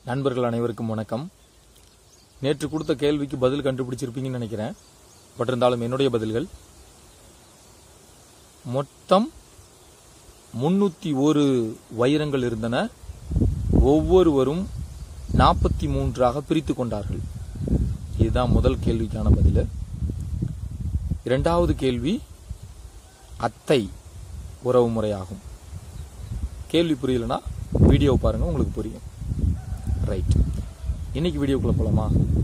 நண்பர்கள் அனைவருக்கும் வணக்கம் நேற்று கொடுத்த கேள்விக்கு பதில் கண்டுபிடிச்சிருப்பீங்கன்னு நினைக்கிறேன் பட் இருந்தாலும் என்னுடைய பதில்கள் மொத்தம் முன்னூத்தி ஒரு வைரங்கள் இருந்தன ஒவ்வொருவரும் நாற்பத்தி மூன்றாக பிரித்து கொண்டார்கள் இதுதான் முதல் கேள்விக்கான பதில் இரண்டாவது கேள்வி அத்தை உறவு முறையாகும் கேள்வி புரியலனா வீடியோ பாருங்க உங்களுக்கு புரியும் ரைட் இன்னைக்கு வீடியோக்குள்ள போலாமா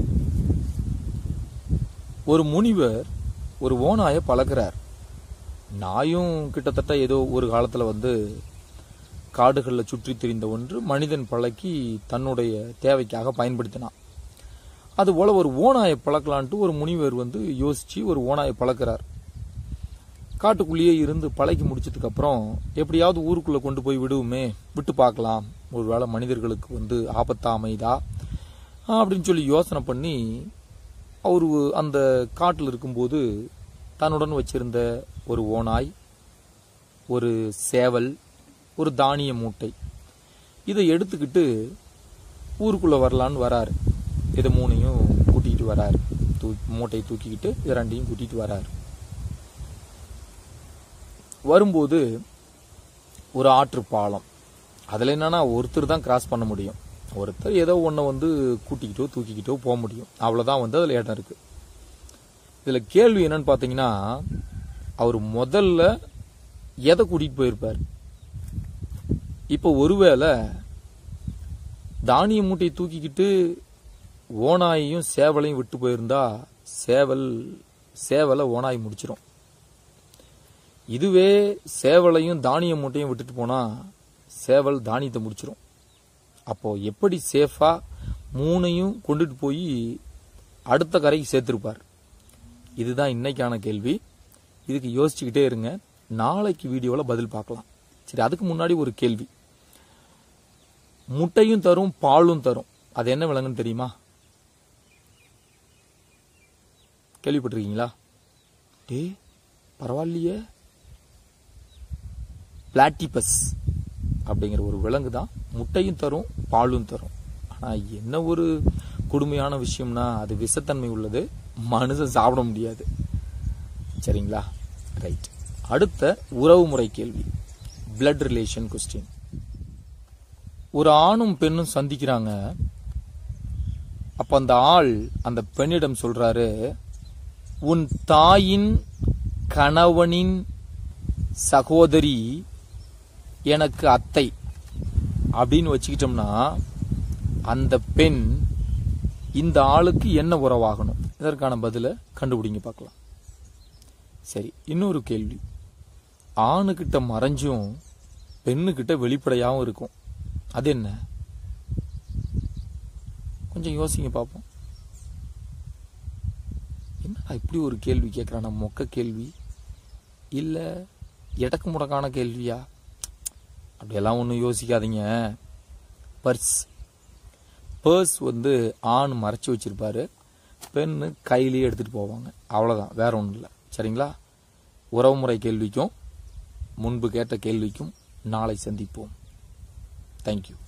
ஒரு முனிவர் ஒரு ஓநாயை பழக்கிறார் நாயும் கிட்டத்தட்ட ஏதோ ஒரு காலத்துல வந்து காடுகளில் சுற்றி திரிந்த ஒன்று மனிதன் பழக்கி தன்னுடைய தேவைக்காக பயன்படுத்தினான் அதுபோல ஒரு ஓநாயை பழக்கலான்ட்டு ஒரு முனிவர் வந்து யோசிச்சு ஒரு ஓநாயை பழக்கிறார் காட்டுக்குள்ளேயே இருந்து பழக்கி முடிச்சதுக்கு அப்புறம் எப்படியாவது ஊருக்குள்ள கொண்டு போய் விடுவோமே விட்டு பார்க்கலாம் ஒருவேளை மனிதர்களுக்கு வந்து ஆபத்தா அமைதா அப்படின்னு சொல்லி யோசனை பண்ணி அவர் அந்த காட்டில் இருக்கும்போது தன்னுடன் வச்சிருந்த ஒரு ஓநாய் ஒரு சேவல் ஒரு தானிய மூட்டை இதை எடுத்துக்கிட்டு ஊருக்குள்ள வரலான்னு வராரு இதை மூணையும் கூட்டிகிட்டு வராரு தூ மூட்டையை தூக்கிக்கிட்டு இது ரெண்டையும் கூட்டிகிட்டு வராரு வரும்போது ஒரு ஆற்று பாலம் அதில் என்னன்னா ஒருத்தர் தான் கிராஸ் பண்ண முடியும் ஒருத்தர் ஏதோ ஒன்றை வந்து கூட்டிக்கிட்டோ தூக்கிக்கிட்டோ போக முடியும் அவ்வளோதான் வந்து அதில் இடம் இருக்கு இதில் கேள்வி என்னன்னு பார்த்தீங்கன்னா அவர் முதல்ல எதை கூட்டிகிட்டு போயிருப்பார் இப்போ ஒருவேளை தானிய மூட்டையை தூக்கிக்கிட்டு ஓநாயையும் சேவலையும் விட்டு போயிருந்தா சேவல் சேவலை ஓனாய் முடிச்சிடும் இதுவே சேவலையும் தானிய மூட்டையும் விட்டுட்டு போனா சேவல் தானியத்தை முடிச்சிடும் அப்போ எப்படி சேஃபா மூணையும் கொண்டுட்டு போய் அடுத்த கரைக்கு சேர்த்திருப்பார் இதுதான் இன்னைக்கான கேள்வி இதுக்கு யோசிச்சுக்கிட்டே இருங்க நாளைக்கு வீடியோவில் பதில் பார்க்கலாம் சரி அதுக்கு முன்னாடி ஒரு கேள்வி முட்டையும் தரும் பாலும் தரும் அது என்ன விலங்குன்னு தெரியுமா கேள்விப்பட்டிருக்கீங்களா டே பரவாயில்லையே பிளாட்டிபஸ் அப்படிங்கிற ஒரு விலங்கு தான் முட்டையும் தரும் பாலும் தரும் ஆனா என்ன ஒரு கொடுமையான விஷயம்னா அது விஷத்தன்மை உள்ளது மனுஷன் சாப்பிட முடியாது சரிங்களா ரைட் அடுத்த உறவு முறை கேள்வி பிளட் ரிலேஷன் கொஸ்டின் ஒரு ஆணும் பெண்ணும் சந்திக்கிறாங்க அப்ப அந்த ஆள் அந்த பெண்ணிடம் சொல்றாரு உன் தாயின் கணவனின் சகோதரி எனக்கு அத்தை அப்படின்னு வச்சுக்கிட்டோம்னா அந்த பெண் இந்த ஆளுக்கு என்ன உறவாகணும் இதற்கான பதில கண்டுபிடிங்க பார்க்கலாம் சரி இன்னொரு கேள்வி ஆணுகிட்ட மறைஞ்சும் பெண்ணுகிட்ட வெளிப்படையாகவும் இருக்கும் அது என்ன கொஞ்சம் யோசிங்க பார்ப்போம் என்னடா இப்படி ஒரு கேள்வி கேட்குறான மொக்க கேள்வி இல்லை எடக்கு முடக்கான கேள்வியா அப்படியெல்லாம் ஒன்றும் யோசிக்காதீங்க பர்ஸ் பர்ஸ் வந்து ஆண் மறைச்சி வச்சிருப்பாரு பெண்ணு கையிலேயே எடுத்துகிட்டு போவாங்க அவ்வளோதான் வேற ஒன்றும் இல்லை சரிங்களா உறவுமுறை கேள்விக்கும் முன்பு கேட்ட கேள்விக்கும் நாளை சந்திப்போம் தேங்க்யூ